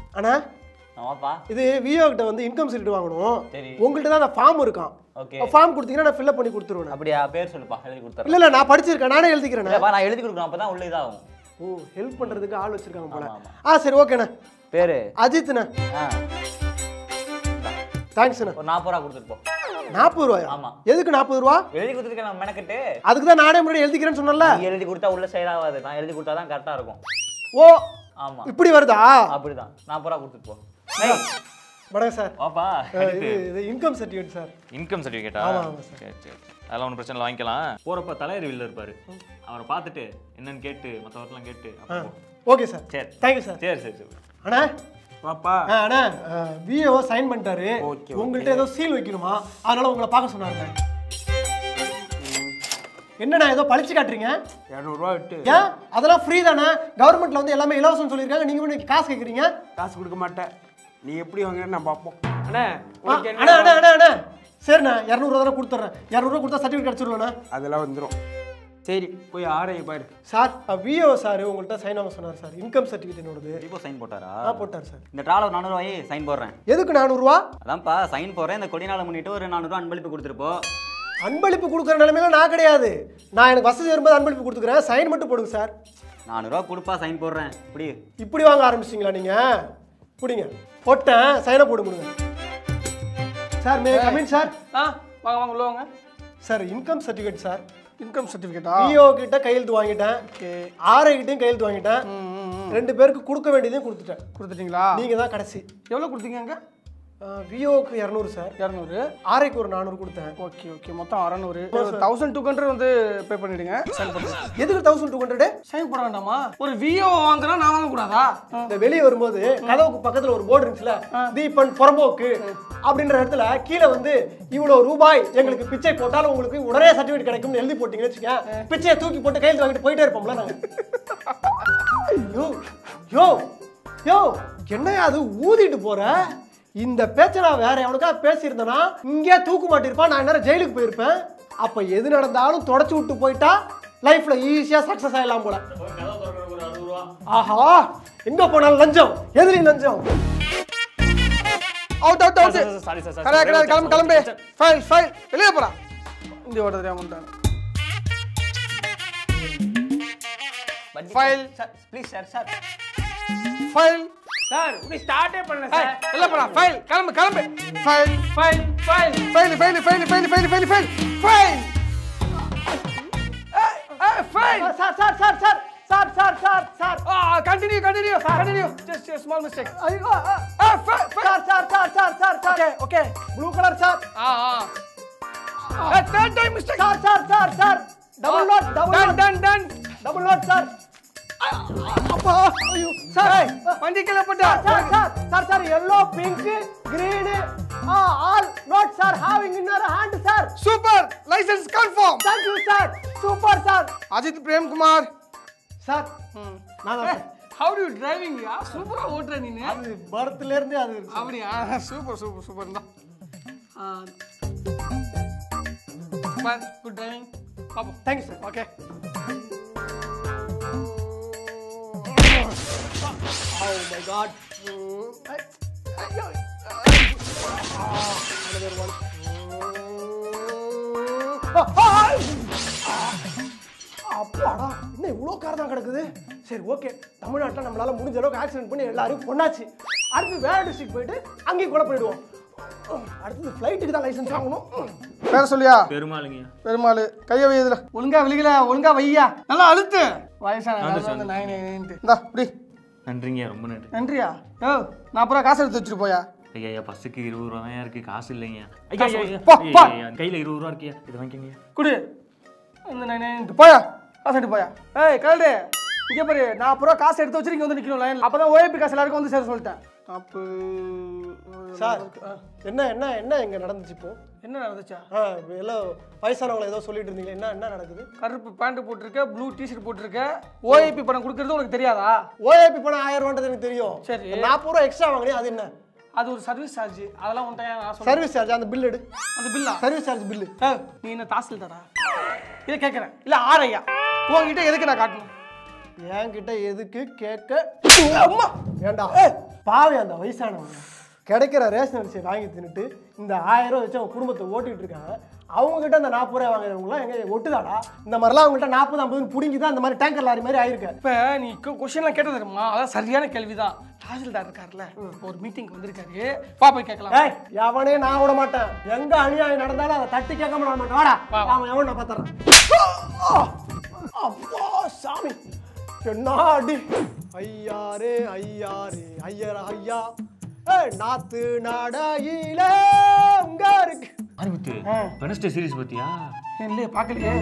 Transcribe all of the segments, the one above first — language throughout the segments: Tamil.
அண்ணா ஆமாப்பா இது விஓ கிட்ட வந்து இன்கம் சர்டிஃபிகேட் வாங்கணும் சரி. உங்கள்கிட்ட தான் அந்த ஃபார்ம் இருக்கான் ஓகே ஃபார்ம் கொடுத்தீங்கன்னா நான் ஃபில்அப் பண்ணி கொடுத்துருவேன் அப்படியா பேர் சொல்லுப்பா எழுதி கொடுத்துறேன் இல்ல இல்ல நான் படிச்சிருக்கேன் நானே எழுதிக்கிறேன் இல்லப்பா நான் எழுதி கொடுக்குறேன் அப்பதான் உள்ள இதாகும் ஓ ஹெல்ப் பண்றதுக்கு ஆள் வச்சிருக்காங்க போல ஆமா, ஆ சரி ஓகேண்ணா பேரு அஜித்ண்ணா ஆ தேங்க்ஸ்ண்ணா ஒரு நாற்பது ரூபா கொடுத்துட்டு போ நாற்பது ரூபாயா ஆமா. எதுக்கு நாற்பது ரூபா எழுதி கொடுத்துருக்கேன் நான் மெனக்கிட்டு அதுக்கு தான் நானே முன்னாடி எழுதிக்கிறேன்னு சொன்னல நீ எழுதி கொடுத்தா உள்ள செயல் ஆகாது நான் எழுதி கொடுத்தா தான் கரெக்டா இருக்கும் ஓ ஆமா இப்படி வருதா அப்படிதான் நாற்பது ரூபா கொடுத்துட்டு போ வணக்கம் சார் வாப்பா அஹ், இது இது இன்கம் சர்டிஃபிகேட் சார் இன்கம் சர்டிஃபிகேட்டா ஆமா, ஆமா, சார். சரி சரி அதெல்லாம் ஒன்றும் பிரச்சனை இல்லை வாங்கிக்கலாம் போறப்ப தலைவர் வெளில இருப்பாரு அவரை பார்த்துட்டு என்னன்னு கேட்டு மற்றவர்லாம் கேட்டு அப்புறம் போ. ஓகே சார் சரி தேங்க்யூ சார் சரி சரி சரி அண்ணா வாப்பா ஆ, அண்ணா விஏஓ சைன் பண்ணிட்டாரு Okay, உங்கள்கிட்ட ஏதோ சீல் வைக்கணுமா அதனால உங்களை பார்க்க சொன்னாங்க என்னண்ணா ஏதோ பழிச்சு காட்டுறீங்க இரநூறுவா விட்டு ஏன் அதெல்லாம் ஃப்ரீ தானே கவர்மெண்ட்ல வந்து எல்லாமே இலவசம் சொல்லியிருக்காங்க நீங்க மட்டும் காசு கேட்குறீங்க காசு கொடுக்க மாட்டேன் நீ எப்படி வாங்குறேன்னு நான் பார்ப்போம் அண்ணே ஆ, உனக்கு அண்ணா என்ன அண்ணா அண்ணா அண்ணா சரிண்ணா இரநூறுவா தானே கொடுத்துட்றேன் இரநூறுவா கொடுத்தா சர்டிஃபிகேட் கிடச்சிருவேண்ணா அதெல்லாம் வந்துடும் சரி போய் ஆரையை பாரு சார் விஓ சார் உங்கள்கிட்ட சைன் வாங்க சொன்னார் சார் இன்கம் சர்டிஃபிகேட் என்னோடது இப்போ சைன் போட்டாரா ஆ போட்டார் சார் இந்த ட்ராவலர் நானூறுவாயே சைன் போடுறேன் எதுக்கு நானூறுரூவா அதான்ப்பா சைன் போடுறேன் இந்த கொடி நாளை முன்னிட்டு ஒரு நானூறுவா அன்பளிப்பு கொடுத்துருப்போ அன்பளிப்பு கொடுக்குற நிலைமையில நான் கிடையாது நான் எனக்கு வசதி வரும்போது அன்பளிப்பு கொடுத்துக்கிறேன் சைன் மட்டும் போடுங்க சார் நானூறுவா கொடுப்பா சைன் போடுறேன் இப்படி இப்படி வாங்க ஆரம்பிச்சிங்களா நீங்க பிடிங்க போட்டேன் சைனை போட்டு கொடுங்க சார் மே கமின் சார் ஆ வாங்க வாங்க உள்ள வாங்க sir income certificate sir income சர்டிஃபிகேட்டா பிஓ கிட்ட கையெழுத்து வாங்கிட்டேன் ஆர்ஐ கிட்டையும் கையெழுத்து வாங்கிட்டேன் ரெண்டு பேருக்கு கொடுக்க வேண்டியதையும் கொடுத்துட்டேன் கொடுத்துட்டீங்களா நீங்க தான் கடைசி எவ்வளோ கொடுத்தீங்க அங்கே விஓக்கு இரநூறு சார் இரநூறு ஆர்ஐக்கு ஒரு நானூறு கொடுத்தேன் ஓகே ஓகே மொத்தம் அறநூறு தௌசண்ட் டூ ஹண்ட்ரட் வந்து பே பண்ணிடுங்க சைன் பண்ணுறேன் எதுக்கு தௌசண்ட் டூ ஹண்ட்ரடு சைன் போட வேண்டாமா ஒரு விஓ வாங்குறேன் நான் வாங்கக்கூடாதா இந்த வெளியே வரும்போது கதவுக்கு பக்கத்துல ஒரு போர்டு இருந்துச்சுல தீபன் புறம்போக்கு அப்படின்ற இடத்துல கீழே வந்து இவ்வளவு ரூபாய் எங்களுக்கு பிச்சை போட்டாலும் உங்களுக்கு உடனே சர்டிஃபிகேட் கிடைக்கும்னு எழுதி போட்டீங்கன்னு வச்சுக்க பிச்சையை தூக்கி போட்டு கையெழுத்து வாங்கிட்டு போயிட்டே இருப்போம்ல நாங்க யோ யோ யோ என்னையா அது ஊதிட்டு போற இந்த பேச்சை நான் வேற எவனுக்கா பேசியிருந்தேன்னா இங்கே தூக்கு மாட்டிருப்பான் நான் நேரம் ஜெயிலுக்கு போயிருப்பேன் அப்ப எது நடந்தாலும் தொடச்சு விட்டு போயிட்டா லைஃப்ல ஈஸியா சக்சஸ் ஆயிடலாம் போல ஆஹா எங்க போனாலும் லஞ்சம் எதிரி லஞ்சம் out out out sorry sir கிடையாது கிடையாது கிளம்பு கிளம்பு ஃபைல் ஃபைல் வெளியே போடா இந்த ஓட்ட தெரியாம வந்துட்டாங்க file please sir sir file sir நீ ஸ்டார்ட்டே பண்ணல சார் வெளில போடா ஃபைல் கிளம்பு கிளம்பு file file file file file file file file file file file file sir sir sir sir sir sir sir sir continue continue continue just small mistake ஐயோ sir sir sir sir sir sir okay okay blue colour sir ஆ ஆ third time mistake sir sir sir sir double note double ton note done done double note sir அப்பா ஐயோ சார் வண்டி கீழே போட்டா sir sir sir sir yellow pink green all note sir having in your hand sir super licence confirm thank you sir super sir Ajith Premkumar sir நான் தான் சார் ஹவு டு டிரைவிங் யா சூப்பரா ஓட்டுற நீனு அது பர்த்ல இருந்தே அது இருக்கு சார். அப்படியா சூப்பர் சூப்பர் சூப்பர் தான் சூப்பர் குட் டிரைவிங் பாப்போம் thank you sir okay Oh my god. ஐயோ. Another one. அப்பாடா என்ன இவ்வளோ கார் தான் கிடக்குது சரி ஓகே தமிழ்நாட்டில் நம்மளால முடிஞ்ச அளவுக்கு ஆக்சிடென்ட் பண்ணி எல்லாரும் கொண்டாச்சு அடுத்து வேற டிஸ்ட்ரிக்ட் போயிட்டு அங்கேயும் கொலை பண்ணிடுவோம் அடுத்தது ஃப்ளைட்டுக்கு தான் லைசன்ஸ் வாங்கணும் வேற சொல்லியா பெருமாளுங்க பெருமாள் கைய வையதுல ஒழுங்கா விழுகல ஒழுங்கா வையா நல்லா அழுத்து வயசான வந்து நைன் நைன் இந்தா இப்படி நன்றிங்க ரொம்ப நன்றி நன்றியா ஓ நான் அப்புறம் காசு எடுத்து வச்சுட்டு போயா ஐயா ஐயா பஸ்ஸுக்கு இருபது ரூபா தான் இருக்கு காசு இல்லைங்க காசு ஐயா, ஐயா, போ, ஐயா, போ. ஐயா, கையில இருபது ரூபா இருக்கியா இது வாங்கிக்கங்க குடு இந்த நைன் நைன் போயா காசு எடுத்து போயா ஏய் கல்டு இங்கே பாரு நான் அப்புறம் காசு எடுத்து வச்சு இங்கே வந்து நிற்கணும் லைன் அப்போ தான் ஓஏபி காசு எல்லாருக்கும் வந்து சேர சொல்லிட்டேன் அப்போ சார் என்ன என்ன என்ன இங்க நடந்துச்சு இப்போ என்ன நடந்துச்சா ஆ எல்லாம் வயசானவங்களை ஏதோ சொல்லிட்டு இருந்தீங்க என்ன என்ன நடக்குது கருப்பு பேண்ட் போட்டிருக்க ப்ளூ டிஷர்ட் போட்டிருக்க ஓஏபி பணம் கொடுக்கறது உனக்கு தெரியாதா ஓஏபி பணம் ஆயிரம் ரூபான்றது எனக்கு தெரியும் சரி. நாற்பது ரூபா எக்ஸ்ட்ரா வாங்கினே அது என்ன அது ஒரு சர்வீஸ் சார்ஜ் அதெல்லாம் உன்ட்ட ஏன் நான் சொல்றேன் சர்வீஸ் சார்ஜ் அந்த பில் எடு அந்த பில்லா சர்வீஸ் சார்ஜ் பில்லு ஏய், நீ என்ன தாசில்தாரா இதை கேட்குறேன் இல்லை ஆரையா உன்கிட்ட எதுக்கு நான் காட்டணும் என்கிட்ட எதுக்கு கேட்க அம்மா ஏண்டா பாவி அந்த வயசானவங்க கிடைக்கிற ரேஷன் அரிசியை வாங்கி தின்னுட்டு இந்த ஆயிரம் ரூபாய் வச்சு அவங்க குடும்பத்தை ஓட்டிட்டு இருக்காங்க அவங்க கிட்ட அந்த நாற்பது ரூபாய் வாங்குறவங்களாம் எங்க ஒட்டுதாடா இந்த மாதிரிலாம் அவங்கள்ட்ட நாற்பது ஐம்பது பிடிங்கி தான் இந்த மாதிரி டேங்கர் லாரி மாதிரி ஆயிருக்கு இப்போ நீ கொஸ்டின்லாம் கேட்டது தெரியுமா அதான் சரியான கேள்விதான் தாசில்தார் இருக்கார்ல ஒரு மீட்டிங் வந்திருக்காரு பா போய் கேட்கலாம் ஏய் எவனே நான் விட மாட்டேன் எங்க அநியாயம் நடந்தாலும் அதை தட்டி கேட்காம விட மாட்டேன் வாடா அவன் எவன் நான் பார்த்துறேன் அப்பா சாமி என்ன அடி ஐயாரே ஐயாரே ஐயரா ஐயா ஏய் நாத்து நாடாயில உங்க இருக்கு அறிவுத்து வெனஸ்டே சீரிஸ் பத்தியா இல்லையே பார்க்கலையே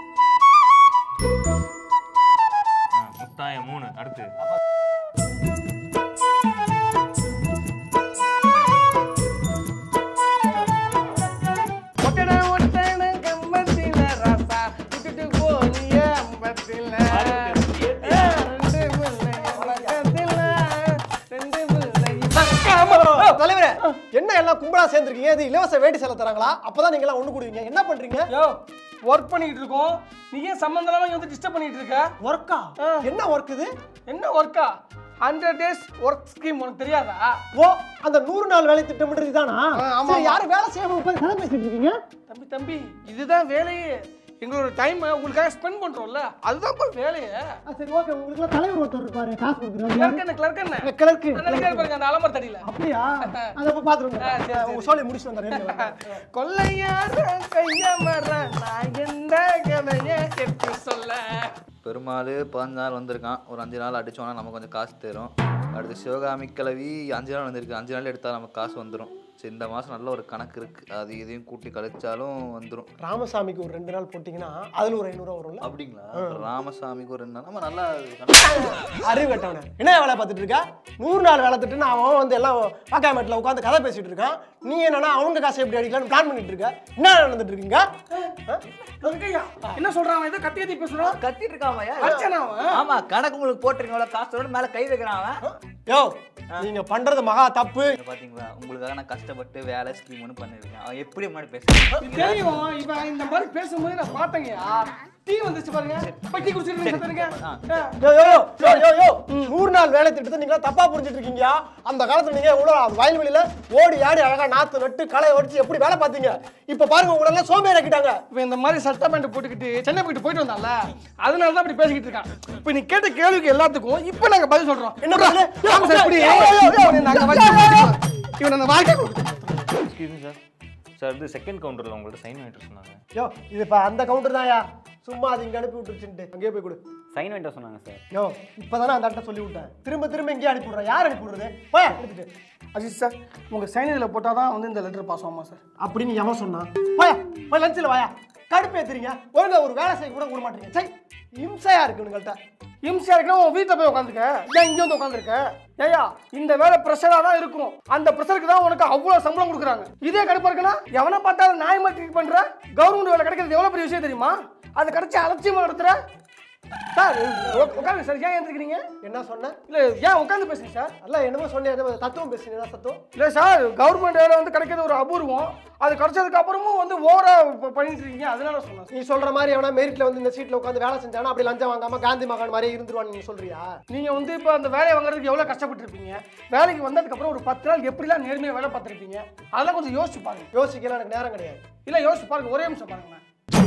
முத்தாயம் மூணு அடுத்து ஒட்டட ஒட்டட கம்பத்தில ராசா விட்டுட்டு போனிய அம்பத்தில ரெண்டு பிள்ளை பக்கத்தில ரெண்டு பிள்ளை தலைவரே என்ன எல்லாம் கும்பலா சேர்ந்துருக்கீங்க இது இலவச வேட்டி செல்ல தராங்களா அப்பதான் நீங்க எல்லாம் ஒண்ணு கூடுவீங்க என்ன பண்றீங்க யோ ஒர்க் பண்ணிட்டு இருக்கோம் நீ ஏன் சம்மந்தம் இல்லாம இங்க வந்து டிஸ்டர்ப் பண்ணிட்டு இருக்க ஒர்க்கா என்ன ஒர்க் இது என்ன ஒர்க்கா ஹண்ட்ரட் டேஸ் ஒர்க் ஸ்கீம் உனக்கு தெரியாதா ஓ அந்த நூறு நாள் வேலை திட்டமிடுறது இதானா ஆ, ஆமா, சரி, ஆமா. யாரும் வேலை செய்யாம உட்கார்ந்து கதை பேசிட்டு இருக்கீங்க தம்பி தம்பி இதுதான் வேலையே எங்களோட டைம் உங்களுக்காக ஸ்பெண்ட் பண்றோம்ல அதுதான் இப்ப வேலையே ஆ, சரி ஓகே உங்களுக்கு தலைவர் ஒருத்தர் இருப்பாரு காசு கொடுக்குறாரு கிளர்க் என்ன கிளர்க் என்ன கிளர்க்கு அந்த நினைக்கிற பாருங்க அந்த அலமர் தடியில அப்படியா அதை போய் பாத்துருங்க உங்க சோழி முடிச்சு வந்தாரு கொள்ளையார கையமர நான் எந்த கதைய கெட்டு சொல்ல பெருமாள் பதினஞ்சு நாள் வந்திருக்கான் ஒரு அஞ்சு நாள் அடிச்சோன்னா நமக்கு கொஞ்சம் காசு தரும் அடுத்து சிவகாமி கிழவி அஞ்சு நாள் வந்திருக்கு அஞ்சு நாள் எடுத்தால் நமக்கு காசு வந்துடும் சரி இந்த மாதம் நல்ல ஒரு கணக்கு இருக்குது அது இதையும் கூட்டி கழிச்சாலும் வந்துடும் ராமசாமிக்கு ஒரு ரெண்டு நாள் போட்டீங்கன்னா அதுல ஒரு ஐநூறு வரும்ல அப்படிங்களா ராமசாமிக்கு ஒரு ரெண்டு நாள் நம்ம நல்லா கணக்கு அறிவு கட்டவனே என்ன வேலை பார்த்துட்டு இருக்க நூறு நாள் வேலை திட்டுன்னு அவன் வந்து எல்லாம் பாக்காமட்டில் உட்காந்து கதை பேசிட்டு இருக்கான் நீ என்னன்னா அவங்க காசை எப்படி அடிக்கலாம்னு பிளான் பண்ணிட்டு இருக்க என்ன நடந்துட்டு இருக்கீங்க ஆ? கங்கையா என்ன சொல்றான் அவன் ஏதோ கத்தி கத்தி பேசுறான் கத்திட்டு இருக்காமையா அடிச்சானா அவன் ஆமா கணக்கு உங்களுக்கு போட்டிருக்கீங்களா காசோட மேல கை வைக்கிறான் அவன் யோ நீங்க பண்றது மகா தப்பு இங்க பாத்தீங்களா உங்களுக்காக நான் கஷ்டப்பட்டு வேலை ஸ்கீம் ஒன்று பண்ணிருக்கேன் அவன் எப்படி முன்னாடி பேசுறான் தெரியும் இவன் இந்த மாதிரி பேசும்போது நான் பார்த்தேங்கய்யா டீ வந்துச்சு பாருங்க போய் டீ குடிச்சிட்டு சத்துருங்க யோ யோ யோ, யோ யோ யோ நூறு நாள் வேலை திட்டத்தை நீங்க தப்பா புரிஞ்சிட்டு இருக்கீங்க அந்த காலத்துல நீங்க எவ்வளவு வயல்வெளியில ஓடி ஆடி அழகா நாத்து நட்டு களை வடிச்சு எப்படி வேலை பார்த்தீங்க இப்ப பாருங்க உங்களை எல்லாம் சோம்பேறி ஆக்கிட்டாங்க இவன் இந்த மாதிரி சட்டை பேண்ட் போட்டுக்கிட்டு சென்னை போயிட்டு போயிட்டு வந்தான்ல அதனால தான் அப்படி பேசிக்கிட்டு இருக்கான் இப்போ நீ கேட்ட கேள்விக்கு எல்லாத்துக்கும் இப்போ நாங்க பதில் சொல்றோம் என்ன பதிலு? ஆமா சார் இப்படி யோ, யோ, யோ, யோ. இவனை நாங்க வச்சு இவன் அந்த வாழ்க்கை கொடுத்துட்டோம். எக்ஸ்கியூஸ் சார் சார் இது செகண்ட் கவுண்டரில் உங்கள்ட்ட சைன் வாங்கிட்டு சொன்னாங்க யோ இது இப்ப அந்த கவுண்டர் தான்யா சும்மா அது இங்க அனுப்பி விட்டுருச்சுன்ட்டு அங்கேயே போய் கொடு சைன் வாங்கிட்டு சொன்னாங்க சார் யோ இப்பதானே அந்த அட்டை சொல்லி விட்டேன் திரும்ப திரும்ப இங்கேயே அனுப்பி விடுறேன் யார் அனுப்பி விடுறது போய் எடுத்துட்டு அஜித் சார் உங்க சைன் இதில் போட்டால் தான் வந்து இந்த லெட்டர் பாஸ் ஆகுமா சார் அப்படின்னு எவன் சொன்னான் போயா போய் லஞ்சில் வாயா கடுப்பு ஏத்துறீங்க ஒழுங்கா ஒரு வேலை செய்ய கூட விட மாட்டீங்க சை இம்சையா இருக்கு உங்கள்கிட்ட இம்சையா இருக்கா உன் வீட்டில் போய் உட்காந்துக்க ஏன் இங்கே வந்து உட்காந்துருக்க ஏயா இந்த வேலை ப்ரெஷராக தான் இருக்கும் அந்த ப்ரெஷருக்கு தான் உனக்கு அவ்வளோ சம்பளம் கொடுக்குறாங்க இதே கடுப்பா இருக்குன்னா எவனை பார்த்தாலும் நியாயமா ட்ரீட் பண்ற கவர்மெண்ட் வேலை கிடைக்கிறது எவ்வளோ பெரிய விஷயம் தெரியுமா அது கிடைச்சி அலட்சியமா நடத்துற சார் உட்காந்து சார் ஏன் எழுந்திருக்கிறீங்க என்ன சொன்ன இல்லை ஏன் உட்காந்து பேசுங்க சார் அல்ல என்னமோ சொன்னேன் என்னமோ தத்துவம் பேசுறீங்க என்ன தத்துவம் இல்லை சார் கவர்மெண்ட் வேலை வந்து கிடைக்கிறது ஒரு அபூர்வம் அது கிடைச்சதுக்கு அப்புறமும் வந்து ஓவரா பண்ணிட்டு இருக்கீங்க அதனால சொன்னேன் நீ சொல்ற மாதிரி எவனா மெரிட்ல வந்து இந்த சீட்ல உட்காந்து வேலை செஞ்சானா அப்படி லஞ்சம் வாங்காம காந்தி மகான் மாதிரியே இருந்துருவான்னு நீ சொல்றியா நீங்க வந்து இப்போ அந்த வேலையை வாங்குறதுக்கு எவ்வளவு கஷ்டப்பட்டிருப்பீங்க வேலைக்கு வந்ததுக்கு அப்புறம் ஒரு பத்து நாள் எப்படிலாம் நேர்மையா வேலை பார்த்துருப்பீங்க அதெல்லாம் கொஞ்சம் யோசிச்சு பாருங்க யோசிக்கலாம் எனக்கு நேரம் கிடையாது இல்ல யோசிச்சு பாருங்க ஒரே நிமிஷம் பாருங்க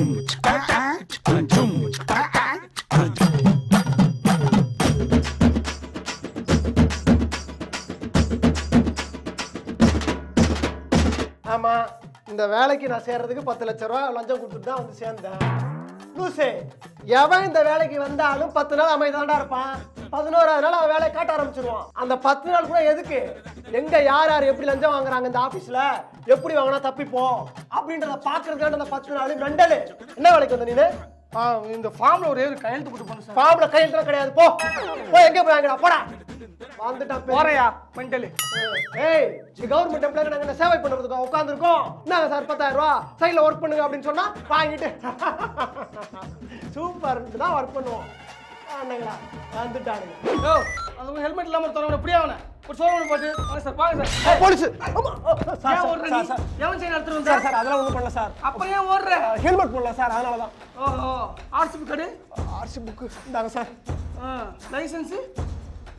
ஆமா இந்த வேலைக்கு நான் சேர்றதுக்கு பத்து லட்ச ரூபா லஞ்சம் கொடுத்துட்டு தான் வந்து சேர்ந்தேன் லூசே எவன் இந்த வேலைக்கு வந்தாலும் பத்து நாள் அமைதியாண்டா இருப்பான் பதினோராவது நாள் அவன் வேலையை காட்ட ஆரம்பிச்சிருவான் அந்த பத்து நாள் கூட எதுக்கு எங்க யார் யார் எப்படி லஞ்சம் வாங்குறாங்க இந்த ஆபீஸ்ல எப்படி வாங்கினா தப்பிப்போம் அப்படின்றத பாக்குறதுக்கான அந்த பத்து நாள் மெண்டலு என்ன வேலைக்கு வந்த நீனு ஆ, இந்த ஃபார்ம்ல ஒரே ஒரு கையெழுத்து போட்டு போன சார் ஃபார்ம்ல கையெழுத்து கிடையாது போ போ எங்க போய் வாங்கடா போடா வந்துட்டான் பெரிய- போறையா மென்டலு ஏய் கவர்மெண்ட் எம்ப்ளாய் நாங்க என்ன சேவை பண்றதுக்கு உட்காந்துருக்கோம் என்னங்க சார் பத்தாயிரம் ரூபா சைடில் ஒர்க் பண்ணுங்க அப்படின்னு சொன்னா வாங்கிட்டு சூப்பர் தான் ஒர்க் பண்ணுவோம் ஆனாங்களா வந்துட்டானுங்க யோ அந்த ஹெல்மெட் இல்லாம ஒருத்தவங்க இப்படியே அவனை ஒரு சோழ போட்டு வாங்க சார் வாங்க சார் போலீஸ் ஏன் ஓடுற நீ? எவன் செயின் எடுத்துட்டு வந்த சார் சார் அதெல்லாம் ஒன்றும் பண்ணல சார் அப்புறம் ஏன் ஓடுற ஹெல்மெட் போடல சார் அதனால தான் ஓஹோ RC book card RC book இந்தாங்க சார் லைசன்ஸ்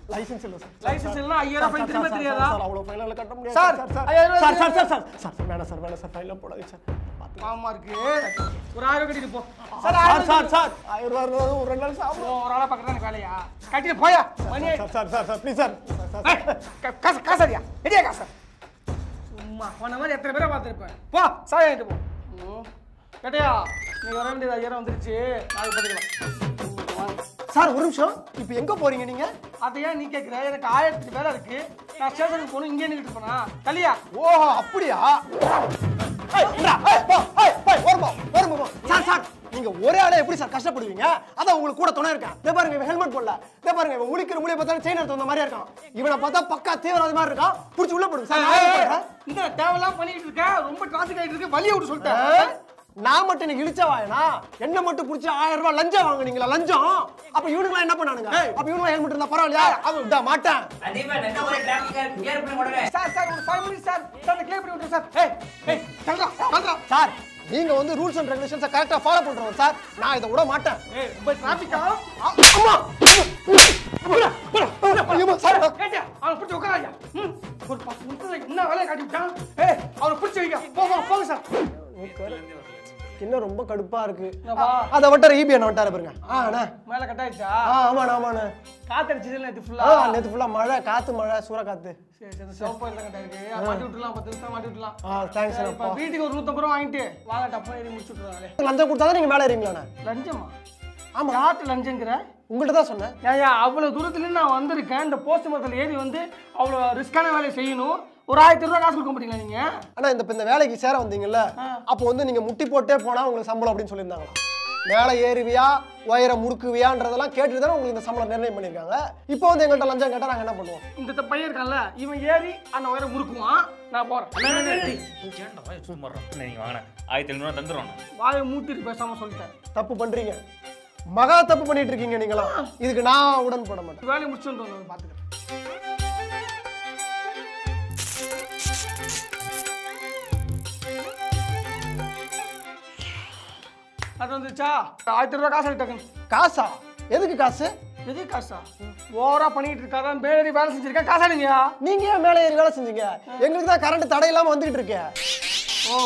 லைசென்ஸ் இல்ல சார் லைசன்ஸ் இல்லைன்னா ஐயாயிரம் ஃபைன் திரும்ப தெரியாதா சார் அவ்வளவு ஃபைனல் கட்ட முடியாது சார், சார் சார் ஐயாயிரம் ரூபாய் sir sir sir sir sir sir வேணாம் சார் வேணாம் சார் ஃபைனல் போடாதீங்க சார் பார்த்து ஆமா இருக்கு ஒரு ஆயிரம் கட்டிட்டு போ சார் சார் சார் சார் ஆயிரம் ரூபா இருந்தாலும் ஒரு ரெண்டு நாள் சாப்பிடுவோம் ஓ, ஒரு ஆளா பக்கத்துல எனக்கு வேலையா கட்டிட்டு போயா மணி sir sir sir sir please sir sir ஏய், கா- காசு காசாரியா எடியா காசு சும்மா போன மாதிரி எத்தனை பேரை பார்த்துருப்பேன் போ சாய் வாங்கிட்டு போ ம். கேட்டியா நீ வர வேண்டியது ஐயாயிரம் வந்துருச்சு நாளைக்கு பார்த்துக்கலாம் சார் ஒரு நிமிஷம் இப்போ எங்க போறீங்க நீங்க அதை ஏன் நீ கேட்குற எனக்கு ஆயிரத்துக்கு வேலை இருக்கு நான் ஸ்டேஷனுக்கு போகணும் இங்கே நின்றுட்டு போனா கலியா ஓஹோ அப்படியா ஏய், இந்தா, ஏய், போ, ஏய், போய், ஓரமா, ஓரமா போ. சார் சார் நீங்க ஒரே ஆளே எப்படி சார் கஷ்டப்படுவீங்க அதான் உங்களுக்கு கூட துணை இருக்கேன் இதே பாருங்க இவன் ஹெல்மெட் போடல இதே பாருங்க இவன் முழிக்கிற மூலிய பார்த்தா செயின் எடுத்து வந்த மாதிரியா இருக்கான் இவனை பார்த்தா பக்கா தீவிரவாத மாதிரி இருக்கான் புடிச்சு உள்ள போடுங்க சார் நான் என்ன பண்றேன்? இந்த தேவையெல்லாம் பண்ணிட்டு இருக்க ரொம்ப டிராஃபிக் ஆகிட்டு இருக்கு வழியை விட்டு ஆ? சொல்லிட்டேன் நான் மட்டும் எனக்கு இழிச்சா வாயனா என்ன மட்டும் புடிச்சு ஆயிரம் ரூபாய் லஞ்சம் வாங்குனீங்களா லஞ்சம் அப்ப இவனுக்கு என்ன பண்ணானுங்க அப்ப இவனுக்கு ஹெல்மெட் இருந்தா பரவாயில்லையா அவன் இதா மாட்டேன் சார் சார் ஒரு five minutes sir sir clear பண்ணி விட்டுரு சார் ஏய் ஏய் தள்ளுறா தள்ளுறா சார் நீங்க வந்து ரூல்ஸ் அண்ட் ரெகுலேஷன்ஸை கரெக்டா ஃபாலோ பண்றவங்க சார் நான் இதை விட மாட்டேன் ஏய் ரொம்ப டிராஃபிக்கா அம்மா ஐயோ, சார் கேட்டியா அவனை பிடிச்சி உட்காராயா ம் ஒரு பத்து நிமிஷத்துல என்ன வேலையை காட்டி விட்டான் ஏய் அவனை பிடிச்சி வைக்க போங்க போங்க சார் இன்னும் ரொம்ப கடுப்பா இருக்கு என்னப்பா? அதை வட்டார ஈபி என்ன வட்டார பாருங்க ஆ அண்ணா மேலே கட் ஆயிடுச்சா ஆ ஆமாண்ணா ஆமாண்ணா காத்தடிச்சது நேற்று ஆ ஃபுல்லா நேத்து ஃபுல்லா மழை காத்து மழை சூற காத்து சரி சரி சிவப்பு எல்லாம் கட் ஆயிருக்கு அதை மாட்டி விட்டுலாம் பத்து நிமிஷம் மாட்டி விட்டுலாம் ஆ தேங்க்ஸ் சரி, இப்ப வீட்டுக்கு ஒரு நூத்தம்பது ரூபா வாங்கிட்டு வாங்க டப்புனு ஏறி முடிச்சு விட்டுருவாங்களே லஞ்சம் கொடுத்தா தான் நீங்க மேலே ஏறீங்களாண்ணா லஞ்சமா ஆமா யார்கிட்ட லஞ்சங்கிற உங்கள்ட்ட தான் சொன்னேன் ஏயா அவ்வளவு தூரத்துலேருந்து நான் வந்திருக்கேன் இந்த போஸ்ட் மரத்தில் ஏறி வந்து அவ்வளோ ரிஸ்கான வேலையை செய்யணும் ஒரு ஆயிரத்தி ரூபா காசு கொடுக்க மாட்டீங்களா நீங்க அண்ணா இந்த இப்ப இந்த வேலைக்கு சேர வந்தீங்கல்ல அப்போ வந்து நீங்க முட்டி போட்டே போனா உங்களுக்கு சம்பளம் அப்படின்னு சொல்லியிருந்தாங்களா மேலே ஏறுவியா உயர முறுக்குவியான்றதெல்லாம் கேட்டுட்டு தானே உங்களுக்கு இந்த சம்பளம் நிர்ணயம் பண்ணியிருக்காங்க இப்போ வந்து எங்கள்கிட்ட லஞ்சம் கேட்டால் நாங்கள் என்ன பண்ணுவோம் இந்த த- பையன் இருக்கான்ல இவன் ஏறி அந்த உயரம் முறுக்குவான் நான் போறேன் நீங்க வாங்கின ஆயிரத்தி எழுநூறுவா தந்துடுறோம் வாயை மூட்டிட்டு பேசாம சொல்லிட்டேன் தப்பு பண்றீங்க மகா தப்பு பண்ணிட்டு இருக்கீங்க நீங்களாம் இதுக்கு நான் உடன் போட மாட்டேன் வேலையை முடிச்சுட்டு வந்து பார்த்துக்கிறேன் அது வந்துச்சா ஆயிரத்தி ரூபா காசு டக்குன்னு காசா எதுக்கு காசு எது காசா ஓவரா பண்ணிட்டு இருக்காதான் பேரடி வேலை செஞ்சிருக்கேன் காசா நீங்க நீங்க ஏன் மேலே ஏறி வேலை செஞ்சீங்க எங்களுக்கு தான் கரண்ட் தடை இல்லாம வந்துகிட்டு இருக்கே ஓ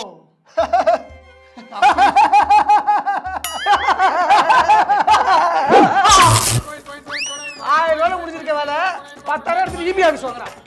ஆயிரம் ரூபாய் முடிஞ்சிருக்க வேலை பத்தாயிரம் எடுத்து இபி ஆஃபீஸ் வாங்குறேன்